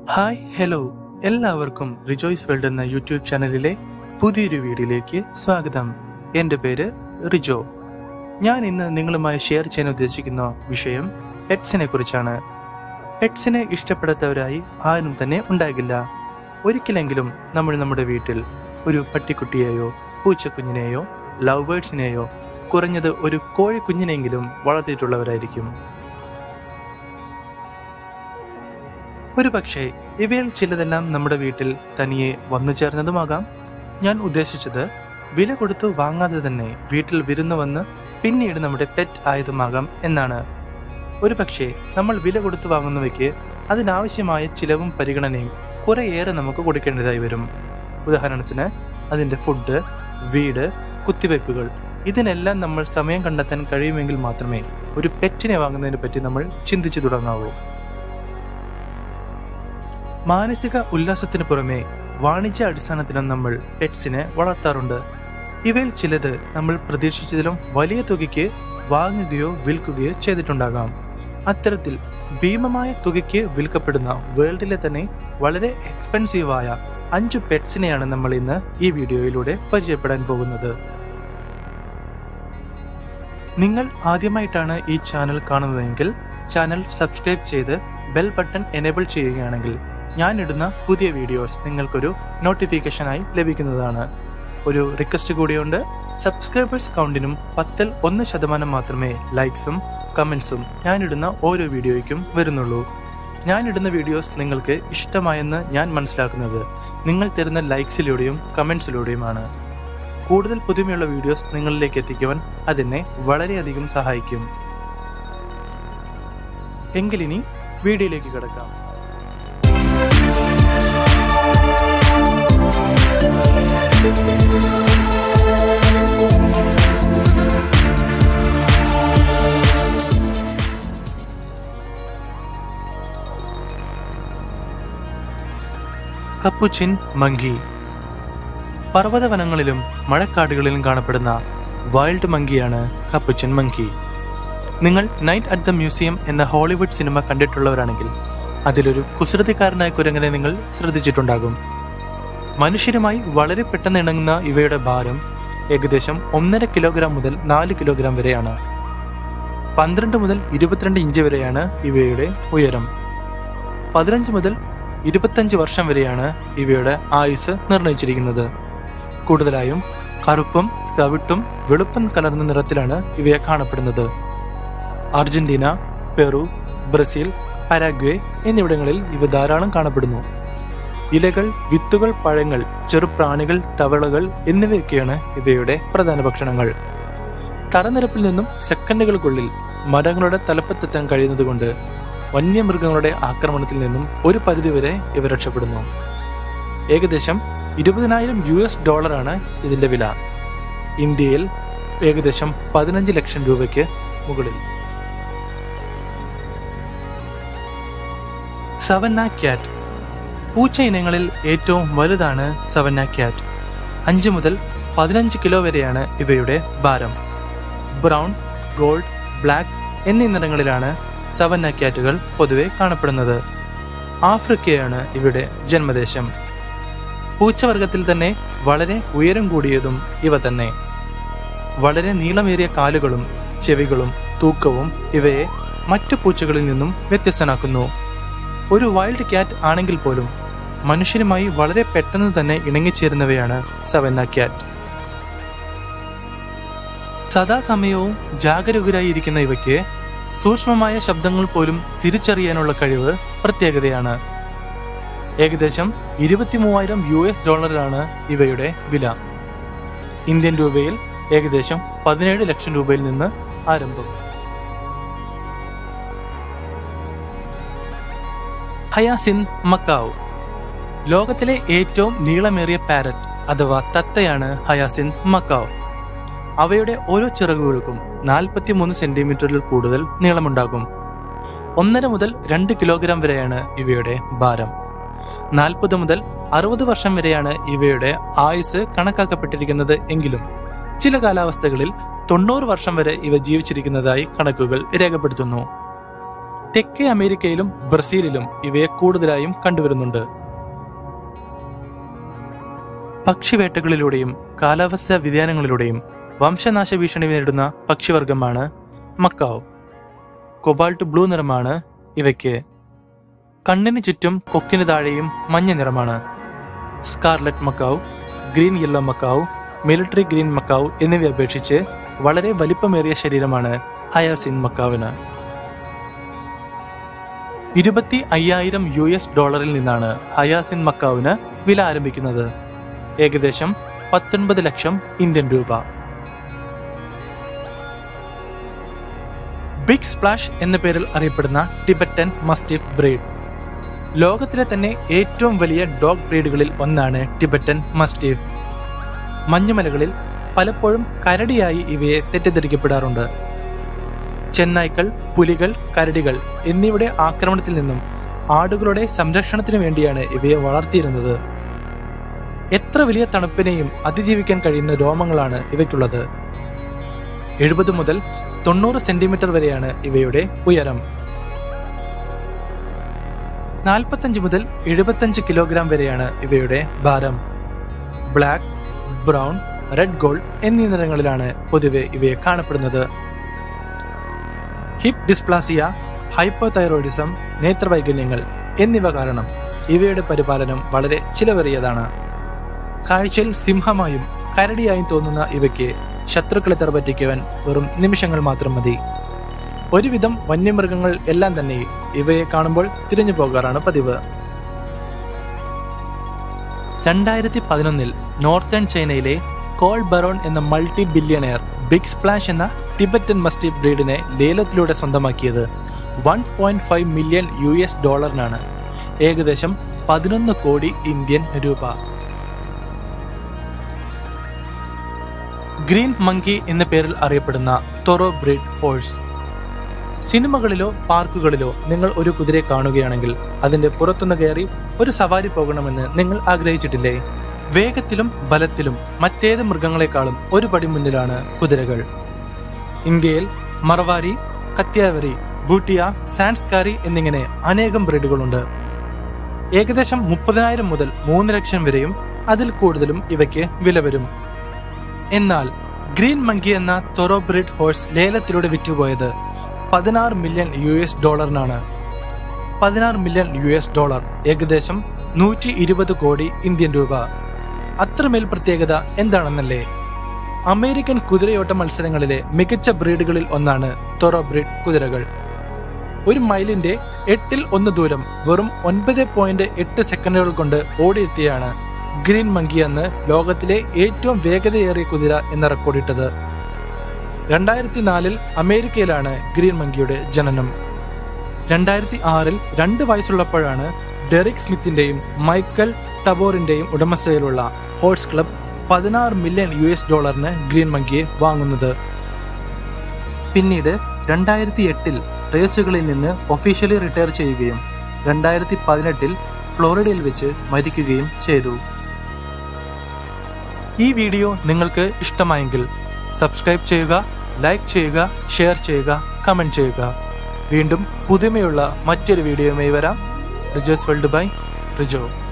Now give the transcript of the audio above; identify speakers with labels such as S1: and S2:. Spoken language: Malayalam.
S1: ഹായ് ഹലോ എല്ലാവർക്കും റിജോയ്സ് വേൾഡ് എന്ന യൂട്യൂബ് ചാനലിലെ പുതിയൊരു വീഡിയോയിലേക്ക് സ്വാഗതം എൻ്റെ പേര് റിജോ ഞാൻ ഇന്ന് നിങ്ങളുമായി ഷെയർ ചെയ്യാൻ ഉദ്ദേശിക്കുന്ന വിഷയം പെറ്റ്സിനെ കുറിച്ചാണ് പെറ്റ്സിനെ ഇഷ്ടപ്പെടാത്തവരായി ആരും തന്നെ ഉണ്ടാകില്ല ഒരിക്കലെങ്കിലും നമ്മൾ നമ്മുടെ വീട്ടിൽ ഒരു പട്ടിക്കുട്ടിയെയോ പൂച്ചക്കുഞ്ഞിനെയോ ലവ് ബേർഡ്സിനെയോ കുറഞ്ഞത് ഒരു കോഴിക്കുഞ്ഞിനെങ്കിലും വളർത്തിയിട്ടുള്ളവരായിരിക്കും ഒരു പക്ഷേ ഇവയിൽ ചിലതെല്ലാം നമ്മുടെ വീട്ടിൽ തനിയെ വന്നു ചേർന്നതുമാകാം ഞാൻ ഉദ്ദേശിച്ചത് വില കൊടുത്തു വാങ്ങാതെ തന്നെ വീട്ടിൽ വിരുന്നു വന്ന് പിന്നീട് നമ്മുടെ പെറ്റ് ആയതുമാകാം എന്നാണ് ഒരു പക്ഷേ നമ്മൾ വില കൊടുത്തു വാങ്ങുന്നവയ്ക്ക് അതിനാവശ്യമായ ചിലവും പരിഗണനയും കുറേയേറെ നമുക്ക് കൊടുക്കേണ്ടതായി വരും ഉദാഹരണത്തിന് അതിൻ്റെ ഫുഡ് വീട് കുത്തിവയ്പ്പുകൾ ഇതിനെല്ലാം നമ്മൾ സമയം കണ്ടെത്താൻ കഴിയുമെങ്കിൽ മാത്രമേ ഒരു പെറ്റിനെ വാങ്ങുന്നതിനെ പറ്റി നമ്മൾ ചിന്തിച്ചു തുടങ്ങാവൂ മാനസിക ഉല്ലാസത്തിന് പുറമെ വാണിജ്യ അടിസ്ഥാനത്തിലും നമ്മൾ പെറ്റ്സിനെ വളർത്താറുണ്ട് ഇവയിൽ ചിലത് നമ്മൾ പ്രതീക്ഷിച്ചതിലും വലിയ തുകയ്ക്ക് വാങ്ങുകയോ വിൽക്കുകയോ ചെയ്തിട്ടുണ്ടാകാം അത്തരത്തിൽ ഭീമമായ തുകയ്ക്ക് വിൽക്കപ്പെടുന്ന വേൾഡിലെ തന്നെ വളരെ എക്സ്പെൻസീവായ അഞ്ചു പെറ്റ്സിനെയാണ് നമ്മൾ ഇന്ന് ഈ വീഡിയോയിലൂടെ പരിചയപ്പെടാൻ പോകുന്നത് നിങ്ങൾ ആദ്യമായിട്ടാണ് ഈ ചാനൽ കാണുന്നതെങ്കിൽ ചാനൽ സബ്സ്ക്രൈബ് ചെയ്ത് ബെൽ ബട്ടൺ എനേബിൾ ചെയ്യുകയാണെങ്കിൽ ഞാൻ ഇടുന്ന പുതിയ വീഡിയോസ് നിങ്ങൾക്കൊരു നോട്ടിഫിക്കേഷനായി ലഭിക്കുന്നതാണ് ഒരു റിക്വസ്റ്റ് കൂടിയുണ്ട് സബ്സ്ക്രൈബേഴ്സ് കൗണ്ടിനും പത്തിൽ ഒന്ന് ശതമാനം മാത്രമേ ലൈക്സും കമൻസും ഞാനിടുന്ന ഓരോ വീഡിയോയ്ക്കും വരുന്നുള്ളൂ ഞാൻ ഇടുന്ന വീഡിയോസ് നിങ്ങൾക്ക് ഇഷ്ടമായെന്ന് ഞാൻ മനസ്സിലാക്കുന്നത് നിങ്ങൾ തരുന്ന ലൈക്സിലൂടെയും കമൻസിലൂടെയുമാണ് കൂടുതൽ പുതുമയുള്ള വീഡിയോസ് നിങ്ങളിലേക്ക് എത്തിക്കുവാൻ അതിനെ വളരെയധികം സഹായിക്കും എങ്കിലിനി വീഡിയോയിലേക്ക് കിടക്കാം കപ്പുച്ചിൻ മങ്കി പർവ്വതവനങ്ങളിലും മഴക്കാടുകളിലും കാണപ്പെടുന്ന വൈൽഡ് മങ്കിയാണ് കപ്പുച്ചിൻ മങ്കി നിങ്ങൾ നൈറ്റ് അറ്റ് ദ മ്യൂസിയം എന്ന ഹോളിവുഡ് സിനിമ കണ്ടിട്ടുള്ളവരാണെങ്കിൽ അതിലൊരു കുസൃതിക്കാരനായ കുരങ്ങനെ നിങ്ങൾ ശ്രദ്ധിച്ചിട്ടുണ്ടാകും മനുഷ്യരുമായി വളരെ പെട്ടെന്ന് ഇണങ്ങുന്ന ഇവയുടെ ഭാരം ഏകദേശം ഒന്നര കിലോഗ്രാം മുതൽ നാല് കിലോഗ്രാം വരെയാണ് പന്ത്രണ്ട് മുതൽ ഇരുപത്തിരണ്ട് ഇഞ്ച് വരെയാണ് ഇവയുടെ ഉയരം പതിനഞ്ച് മുതൽ ഇരുപത്തഞ്ച് വർഷം വരെയാണ് ഇവയുടെ ആയുസ് നിർണയിച്ചിരിക്കുന്നത് കൂടുതലായും കറുപ്പും തവിട്ടും വെളുപ്പും കലർന്ന നിറത്തിലാണ് ഇവയെ കാണപ്പെടുന്നത് അർജന്റീന പെറു ബ്രസീൽ പരാഗ്വേ എന്നിവിടങ്ങളിൽ ഇവ ധാരാളം കാണപ്പെടുന്നു ഇലകൾ വിത്തുകൾ പഴങ്ങൾ ചെറുപ്രാണികൾ തവളകൾ എന്നിവയൊക്കെയാണ് ഇവയുടെ പ്രധാന ഭക്ഷണങ്ങൾ തറനിരപ്പിൽ നിന്നും സെക്കൻഡുകൾക്കുള്ളിൽ മരങ്ങളുടെ തലപ്പത്തെത്താൻ കഴിയുന്നതുകൊണ്ട് വന്യമൃഗങ്ങളുടെ ആക്രമണത്തിൽ നിന്നും ഒരു പരിധിവരെ ഇവ രക്ഷപ്പെടുന്നു ഏകദേശം ഇരുപതിനായിരം യു എസ് ഡോളറാണ് ഇതിന്റെ വില ഇന്ത്യയിൽ ഏകദേശം പതിനഞ്ച് ലക്ഷം രൂപയ്ക്ക് മുകളിൽ സവന്ന ക്യാറ്റ് പൂച്ച ഇനങ്ങളിൽ ഏറ്റവും വലുതാണ് സവന്ന ക്യാറ്റ് അഞ്ച് മുതൽ പതിനഞ്ച് കിലോ വരെയാണ് ഇവയുടെ ഭാരം ബ്രൗൺ ഗോൾഡ് ബ്ലാക്ക് എന്നീ നിറങ്ങളിലാണ് സവന്ന ക്യാറ്റുകൾ പൊതുവെ കാണപ്പെടുന്നത് ആഫ്രിക്കയാണ് ഇവയുടെ ജന്മദേശം പൂച്ചവർഗത്തിൽ തന്നെ വളരെ ഉയരം കൂടിയതും ഇവ തന്നെ വളരെ നീളമേറിയ കാലുകളും ചെവികളും തൂക്കവും ഇവയെ മറ്റു പൂച്ചകളിൽ നിന്നും വ്യത്യസ്തനാക്കുന്നു ഒരു വൈൽഡ് ക്യാറ്റ് ആണെങ്കിൽ പോലും മനുഷ്യനുമായി വളരെ പെട്ടെന്ന് തന്നെ ഇണങ്ങിച്ചേരുന്നവയാണ് സവന്ന ക്യാറ്റ് സദാസമയവും ജാഗരൂകരായിരിക്കുന്ന ഇവയ്ക്ക് സൂക്ഷ്മമായ ശബ്ദങ്ങൾ പോലും തിരിച്ചറിയാനുള്ള കഴിവ് പ്രത്യേകതയാണ് ഏകദേശം ഇരുപത്തിമൂവായിരം യു എസ് ഡോളറാണ് ഇവയുടെ വില ഇന്ത്യൻ രൂപയിൽ ഏകദേശം പതിനേഴ് ലക്ഷം രൂപയിൽ നിന്ന് ആരംഭം ഹയാസിൻ മക്കാവ് ലോകത്തിലെ ഏറ്റവും നീളമേറിയ പാരറ്റ് അഥവാ തത്തയാണ് ഹയാസിൻ മക്കാവ് അവയുടെ ഓരോ ചിറകുകൾക്കും നാൽപ്പത്തിമൂന്ന് സെന്റിമീറ്ററിൽ കൂടുതൽ നീളമുണ്ടാകും ഒന്നര മുതൽ രണ്ട് കിലോഗ്രാം വരെയാണ് ഇവയുടെ ഭാരം നാൽപ്പത് മുതൽ അറുപത് വർഷം വരെയാണ് ഇവയുടെ ആയുസ് കണക്കാക്കപ്പെട്ടിരിക്കുന്നത് എങ്കിലും ചില കാലാവസ്ഥകളിൽ തൊണ്ണൂറ് വർഷം വരെ ഇവ ജീവിച്ചിരിക്കുന്നതായി കണക്കുകൾ രേഖപ്പെടുത്തുന്നു തെക്കേ അമേരിക്കയിലും ബ്രസീലിലും ഇവയെ കൂടുതലായും കണ്ടുവരുന്നുണ്ട് പക്ഷിവേട്ടകളിലൂടെയും കാലാവസ്ഥാ വ്യതിയാനങ്ങളിലൂടെയും വംശനാശ ഭീഷണി നേരിടുന്ന പക്ഷിവർഗമാണ് മക്കാവ് കൊബാൾട്ട് ബ്ലൂ നിറമാണ് ഇവയ്ക്ക് കണ്ണിന് ചുറ്റും കൊക്കിന് താഴെയും മഞ്ഞ നിറമാണ് scarlet macaw green yellow macaw military green macaw എന്നിവയെ അപേക്ഷിച്ച് വളരെ വലിപ്പമേറിയ ശരീരമാണ് ഹയാസിൻ മക്കാവിന് ഇരുപത്തി അയ്യായിരം യു എസ് ഡോളറിൽ നിന്നാണ് ഹയാസിൻ മക്കാവിന് വില ആരംഭിക്കുന്നത് ഏകദേശം പത്തൊൻപത് ലക്ഷം ഇന്ത്യൻ രൂപ ബിഗ് സ്പ്ലാഷ് എന്ന പേരിൽ അറിയപ്പെടുന്ന ടിബറ്റൻ മസ്റ്റിഫ് ബ്രീഡ് ലോകത്തിലെ തന്നെ ഏറ്റവും വലിയ ഡോഗ് ബ്രീഡുകളിൽ ഒന്നാണ് ടിബറ്റൻ മസ്റ്റിഫ് മഞ്ഞുമലകളിൽ പലപ്പോഴും കരടിയായി ഇവയെ തെറ്റിദ്ധരിക്കപ്പെടാറുണ്ട് ചെന്നായ്ക്കൾ പുലികൾ കരടികൾ എന്നിവയുടെ ആക്രമണത്തിൽ നിന്നും ആടുകളുടെ സംരക്ഷണത്തിന് വേണ്ടിയാണ് ഇവയെ വളർത്തിയിരുന്നത് എത്ര വലിയ തണുപ്പിനെയും അതിജീവിക്കാൻ കഴിയുന്ന രോമങ്ങളാണ് ഇവയ്ക്കുള്ളത് എഴുപത് മുതൽ തൊണ്ണൂറ് സെന്റിമീറ്റർ വരെയാണ് ഇവയുടെ ഉയരം നാൽപ്പത്തഞ്ച് മുതൽ എഴുപത്തഞ്ച് കിലോഗ്രാം വരെയാണ് ഇവയുടെ ഭാരം ബ്ലാക്ക് ബ്രൗൺ റെഡ് ഗോൾഡ് എന്നീ നിറങ്ങളിലാണ് പൊതുവെ ഇവയെ കാണപ്പെടുന്നത് ഹിപ്പ് ഡിസ്പ്ലാസിയ ഹൈപ്പോതൈറോയിഡിസം നേത്രവൈകല്യങ്ങൾ എന്നിവ കാരണം ഇവയുടെ പരിപാലനം വളരെ ചിലവേറിയതാണ് കാഴ്ചയിൽ സിംഹമായും കരടിയായും തോന്നുന്ന ഇവയ്ക്ക് ശത്രുക്കളെ തെറപറ്റിക്കുവാൻ വെറും നിമിഷങ്ങൾ മാത്രം മതി ഒരുവിധം വന്യമൃഗങ്ങൾ എല്ലാം തന്നെ ഇവയെ കാണുമ്പോൾ തിരിഞ്ഞു പോകാറാണ് പതിവ് രണ്ടായിരത്തി പതിനൊന്നിൽ നോർത്തേൺ ചൈനയിലെ കോൾ ബറോൺ എന്ന മൾട്ടി ബില്യണയർ ബിഗ് സ്പ്ലാഷ് എന്ന ടിബറ്റൻ മസ്റ്റിഫ് ബ്രീഡിനെ ലേലത്തിലൂടെ സ്വന്തമാക്കിയത് one point five million US എസ് ഡോളറിനാണ് ഏകദേശം പതിനൊന്ന് കോടി ഇന്ത്യൻ രൂപ ഗ്രീൻ മങ്കി എന്ന പേരിൽ അറിയപ്പെടുന്ന തൊറോ ബ്രീഡ് ഹോഴ്സ് സിനിമകളിലോ പാർക്കുകളിലോ നിങ്ങൾ ഒരു കുതിരയെ കാണുകയാണെങ്കിൽ അതിന്റെ പുറത്തുനിന്ന് കയറി ഒരു സവാരി പോകണമെന്ന് നിങ്ങൾ ആഗ്രഹിച്ചിട്ടില്ലേ വേഗത്തിലും ബലത്തിലും മറ്റേത് മൃഗങ്ങളെക്കാളും ഒരു പടി മുന്നിലാണ് കുതിരകൾ ഇന്ത്യയിൽ മറവാരി കത്യാവരി ബൂട്ടിയ സാൻസ്കാരി എന്നിങ്ങനെ അനേകം ബ്രീഡുകളുണ്ട് ഏകദേശം മുപ്പതിനായിരം മുതൽ മൂന്ന് ലക്ഷം വരെയും അതിൽ കൂടുതലും ഇവയ്ക്ക് വില വരും എന്നാൽ ഗ്രീൻ മങ്കി എന്ന തൊറോ ബ്രീഡ് ഹോഴ്സ് ലേലത്തിലൂടെ വിറ്റുപോയത് പതിനാറ് മില്യൺ യു എസ് ഡോളറിനാണ് പതിനാറ് മില്യൺ യു എസ് ഡോളർ ഏകദേശം നൂറ്റി ഇരുപത് കോടി ഇന്ത്യൻ രൂപ അത്രമേൽ പ്രത്യേകത എന്താണെന്നല്ലേ അമേരിക്കൻ കുതിരയോട്ട മത്സരങ്ങളിലെ മികച്ച ബ്രീഡുകളിൽ ഒന്നാണ് തൊറോ ബ്രീഡ് കുതിരകൾ ഒരു മൈലിന്റെ എട്ടിൽ ഒന്ന് ദൂരം വെറും ഒൻപത് പോയിന്റ് എട്ട് സെക്കൻഡുകൾ കൊണ്ട് ഓടിയെത്തിയാണ് ഗ്രീൻ മങ്കി എന്ന് ലോകത്തിലെ ഏറ്റവും വേഗതയേറിയ കുതിര എന്ന റെക്കോർഡിട്ടത് രണ്ടായിരത്തി നാലിൽ അമേരിക്കയിലാണ് ഗ്രീൻ മങ്കിയുടെ ജനനം രണ്ടായിരത്തി ആറിൽ രണ്ട് വയസ്സുള്ളപ്പോഴാണ് ഡെറിക് സ്മിത്തിന്റെയും മൈക്കൽ ടബോറിന്റെയും ഉടമസ്ഥയിലുള്ള ഹോഴ്സ് ക്ലബ് പതിനാറ് മില്യൺ യു എസ് ഡോളറിന് ഗ്രീൻ മങ്കിയെ വാങ്ങുന്നത് പിന്നീട് രണ്ടായിരത്തി എട്ടിൽ റേസുകളിൽ നിന്ന് ഒഫീഷ്യലി റിട്ടയർ ചെയ്യുകയും രണ്ടായിരത്തി പതിനെട്ടിൽ ഫ്ലോറിഡയിൽ വെച്ച് മരിക്കുകയും ചെയ്തു ഈ വീഡിയോ നിങ്ങൾക്ക് ഇഷ്ടമായെങ്കിൽ സബ്സ്ക്രൈബ് ചെയ്യുക ലൈക്ക് ചെയ്യുക ഷെയർ ചെയ്യുക കമന്റ് ചെയ്യുക വീണ്ടും പുതുമയുള്ള മറ്റൊരു വീഡിയോയുമായി വരാം റിജോസ് വേൾഡ് ബൈ റിജോ